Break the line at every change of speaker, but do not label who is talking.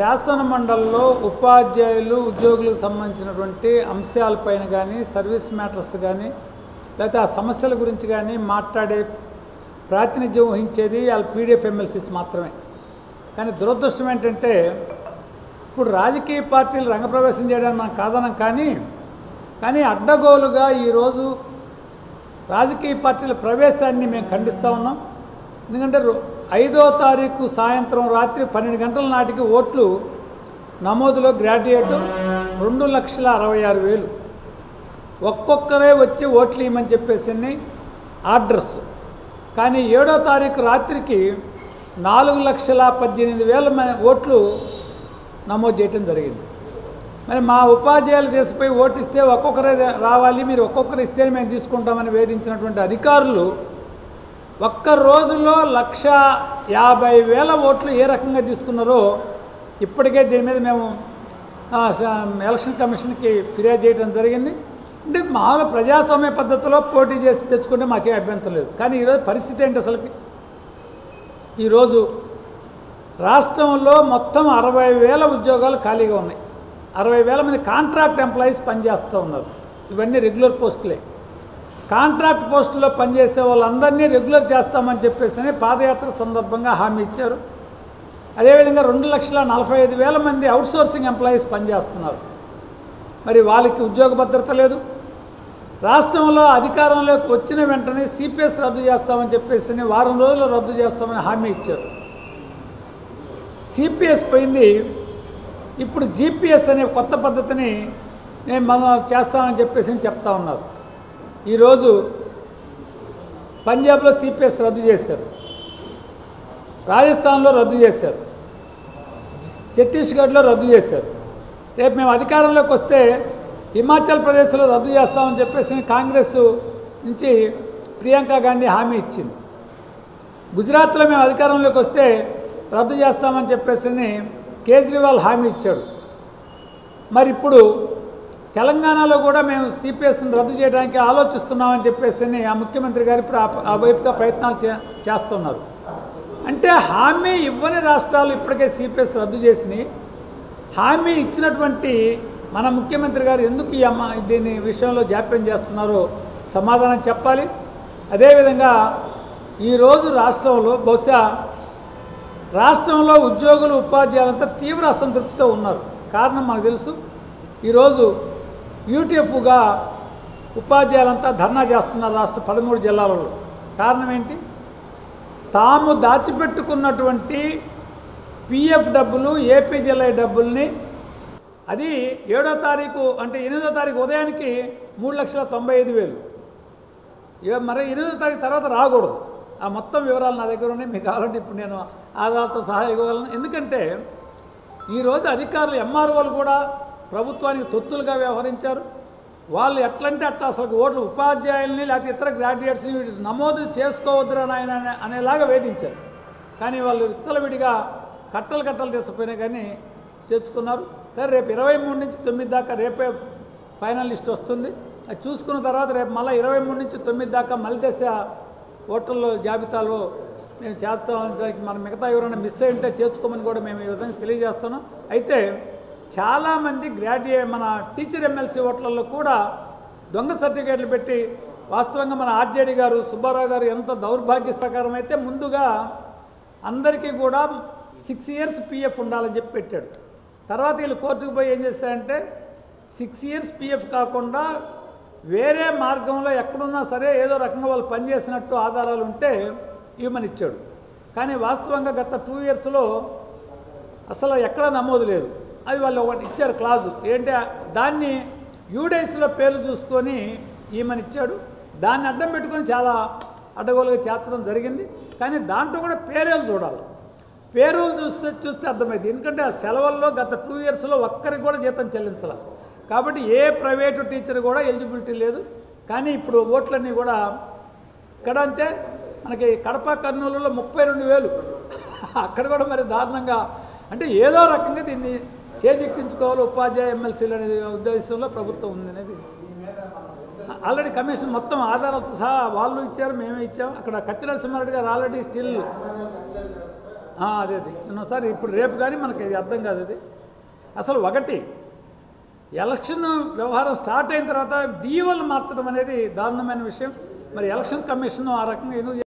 శాసన మండలిలో ఉపాధ్యాయులు ఉద్యోగులకు సంబంధించినటువంటి అంశాలపైన కానీ సర్వీస్ మ్యాటర్స్ కానీ లేకపోతే ఆ సమస్యల గురించి కానీ మాట్లాడే ప్రాతినిధ్యం వహించేది వాళ్ళ పీడిఎఫ్ ఎమ్మెల్సీస్ మాత్రమే కానీ దురదృష్టం ఏంటంటే ఇప్పుడు రాజకీయ పార్టీలు రంగప్రవేశం చేయడానికి మనం కాదనం కానీ కానీ అడ్డగోలుగా ఈరోజు రాజకీయ పార్టీల ప్రవేశాన్ని మేము ఖండిస్తూ ఉన్నాం ఎందుకంటే రో- ఐదో తారీఖు సాయంత్రం రాత్రి పన్నెండు గంటల నాటికి ఓట్లు నమోదులో గ్రాడ్యుయేట్ రెండు లక్షల అరవై ఆరు వేలు ఒక్కొక్కరే వచ్చి ఓట్లు ఇవ్వమని చెప్పేసి ఆర్డర్స్ కానీ ఏడో తారీఖు రాత్రికి నాలుగు లక్షల పద్దెనిమిది వేల మ- ఓట్లు నమోదు చేయటం జరిగింది మరి మా ఉపాధ్యాయుల దేశపై ఓటు ఇస్తే ఒక్కొక్కరే దే- రావాలి మీరు ఒక్కొక్కరు ఇస్తే మేము తీసుకుంటామని వేధించినటువంటి అధికారులు ఒక్క రోజులో లక్ష యాభై వేల ఓట్లు ఏ రకంగా తీసుకున్నారో ఇప్పటికే దీని మీద మేము ఆ, స- ఎలక్షన్ కమిషన్కి ఫిర్యాదు చేయడం జరిగింది అంటే మామూలు ప్రజాస్వామ్య పద్ధతిలో పోటీ చేసి తెచ్చుకుంటే మాకే అభ్యంతరం లేదు కానీ ఈరోజు పరిస్థితి ఏంటి అసలుకి ఈరోజు రాష్ట్రంలో మొత్తం అరవై వేల ఉద్యోగాలు ఖాళీగా ఉన్నాయి అరవై వేల మంది కాంట్రాక్ట్ ఎంప్లాయీస్ పనిచేస్తూ ఉన్నారు ఇవన్నీ రెగ్యులర్ పోస్టులే కాంట్రాక్ట్ పోస్టుల్లో పనిచేసే వాళ్ళందరినీ రెగ్యులర్ చేస్తామని చెప్పేసి పాదయాత్ర సందర్భంగా హామీ ఇచ్చారు అదేవిధంగా రెండు లక్షల నలభై ఐదు వేల మంది అవుట్సోర్సింగ్ ఎంప్లాయీస్ పనిచేస్తున్నారు మరి వాళ్ళకి ఉద్యోగ భద్రత లేదు రాష్ట్రంలో అధికారంలోకి వచ్చిన వెంటనే సిపిఎస్ రద్దు చేస్తామని చెప్పేసి వారం రోజుల్లో రద్దు చేస్తామని హామీ ఇచ్చారు సిపిఎస్ పోయింది ఇప్పుడు జీపీఎస్ అనే కొత్త పద్ధతిని నేను మనం చేస్తామని చెప్పేసి చెప్తా ఉన్నారు ఈరోజు పంజాబ్లో సిపిఎస్ రద్దు చేశారు రాజస్థాన్లో రద్దు చేశారు ఛత్తీస్గఢ్లో రద్దు చేశారు రేపు మేము అధికారంలోకి వస్తే హిమాచల్ ప్రదేశ్లో రద్దు చేస్తామని చెప్పేసి కాంగ్రెస్ నుంచి ప్రియాంక గాంధీ హామీ ఇచ్చింది గుజరాత్లో మేము అధికారంలోకి వస్తే రద్దు చేస్తామని చెప్పేసి కేజ్రీవాల్ హామీ ఇచ్చాడు మరి ఇప్పుడు తెలంగాణలో కూడా మేము సిపిఎస్ని రద్దు చేయడానికి ఆలోచిస్తున్నామని చెప్పేసి ఆ ముఖ్యమంత్రి గారు ఇప్పుడు ఆ- ఆ వైపుగా ప్రయత్నాలు చే చేస్తున్నారు అంటే హామీ ఇవ్వని రాష్ట్రాలు ఇప్పటికే సిపిఎస్ రద్దు చేసినాయి హామీ ఇచ్చినటువంటి మన ముఖ్యమంత్రి గారు ఎందుకు ఈ అమ్మ దీని విషయంలో జాప్యం చేస్తున్నారో సమాధానం చెప్పాలి అదేవిధంగా ఈరోజు రాష్ట్రంలో బహుశా రాష్ట్రంలో ఉద్యోగులు ఉపాధ్యాయులంతా తీవ్ర అసంతృప్తితో ఉన్నారు కారణం మనకు తెలుసు ఈరోజు యూటీఎఫ్గా ఉపాధ్యాయులంతా ధర్నా చేస్తున్నారు రాష్ట్ర పదమూడు జిల్లాలలో కారణం ఏంటి తాము దాచిపెట్టుకున్నటువంటి పిఎఫ్ డబ్బులు ఏపీజీఎల్ఐ డబ్బుల్ని అది ఏడో తారీఖు అంటే ఎనిమిదో తారీఖు ఉదయానికి మూడు లక్షల తొంభై ఐదు వేలు ఇక మరి ఎనిమిదో తారీఖు తర్వాత రాకూడదు ఆ మొత్తం వివరాలు నా దగ్గర ఉన్నాయి మీకు కావాలంటే ఇప్పుడు నేను ఆధారాలతో సహా ఇవ్వగలను ఎందుకంటే ఈరోజు అధికారులు ఎంఆర్ఓలు కూడా ప్రభుత్వానికి తొత్తులుగా వ్యవహరించారు వాళ్ళు ఎట్లంటే అట్లా అసలు ఓట్లు ఉపాధ్యాయుల్ని లేకపోతే ఇతర గ్రాడ్యుయేట్స్ని వీటి నమోదు చేసుకోవద్దురా నాయన అనే- అనేలాగా వేధించారు కానీ వాళ్ళు విచ్చలవిడిగా కట్టలు కట్టలు తీసుకుపోయినా కానీ తెచ్చుకున్నారు సరే రేపు ఇరవై మూడు నుంచి తొమ్మిది దాకా రేపే ఫైనల్ లిస్ట్ వస్తుంది అది చూసుకున్న తర్వాత రేపు మళ్ళీ ఇరవై మూడు నుంచి తొమ్మిది దాకా మళ్ళీ దశ ఓటర్ల జాబితాలో మేము చేస్తామంటే మన మిగతా ఎవరైనా మిస్ అయి ఉంటే చేర్చుకోమని కూడా మేము ఈ విధంగా తెలియజేస్తున్నాం అయితే చాలామంది గ్రాడ్యుయేట్ మన టీచర్ ఎమ్మెల్సీ ఓట్లలో కూడా దొంగ సర్టిఫికేట్లు పెట్టి వాస్తవంగా మన ఆర్జేడీ గారు సుబ్బారావు గారు ఎంత దౌర్భాగ్యస్తకరం అయితే ముందుగా అందరికీ కూడా సిక్స్ ఇయర్స్ పిఎఫ్ ఉండాలని చెప్పి పెట్టాడు తర్వాత వీళ్ళు కోర్టుకు పోయి ఏం చేశారంటే సిక్స్ ఇయర్స్ పిఎఫ్ కాకుండా వేరే మార్గంలో ఎక్కడున్నా సరే ఏదో రకంగా వాళ్ళు పనిచేసినట్టు ఆధారాలు ఉంటే ఇవ్వమని ఇచ్చాడు కానీ వాస్తవంగా గత టూ ఇయర్స్లో అసలు ఎక్కడ నమోదు లేదు అది వాళ్ళు ఒకటి ఇచ్చారు క్లాజు ఏంటి దాన్ని యూడైస్లో పేర్లు చూసుకొని ఈమెను ఇచ్చాడు దాన్ని అడ్డం పెట్టుకొని చాలా అడ్డగోలుగా చేర్చడం జరిగింది కానీ దాంట్లో కూడా పేరేలు చూడాలి పేరులు చూస్తే చూస్తే అర్థమైంది ఎందుకంటే ఆ సెలవుల్లో గత టూ ఇయర్స్లో ఒక్కరికి కూడా జీతం చెల్లించాల కాబట్టి ఏ ప్రైవేటు టీచర్ కూడా ఎలిజిబిలిటీ లేదు కానీ ఇప్పుడు ఓట్లన్నీ కూడా ఇక్కడ అంతే మనకి కడప కర్నూలులో ముప్పై రెండు వేలు అక్కడ కూడా మరి దారుణంగా అంటే ఏదో రకంగా దీన్ని చేజెక్కించుకోవాలి ఉపాధ్యాయ ఎమ్మెల్సీలు అనేది ఉద్దేశంలో ప్రభుత్వం ఉంది అనేది ఆల్రెడీ కమిషన్ మొత్తం ఆధారాలతో సహా వాళ్ళు ఇచ్చారు మేమే ఇచ్చాం అక్కడ కత్తి నరసింహారెడ్డి గారు ఆల్రెడీ స్టిల్ ఆ, అదే అది చిన్నసారి ఇప్పుడు రేపు కానీ మనకి ఇది అర్థం కాదు అది అసలు ఒకటి ఎలక్షన్ వ్యవహారం స్టార్ట్ అయిన తర్వాత డీఓలు మార్చడం అనేది దారుణమైన విషయం మరి ఎలక్షన్ కమిషన్ ఆ రకంగా ఎందుకు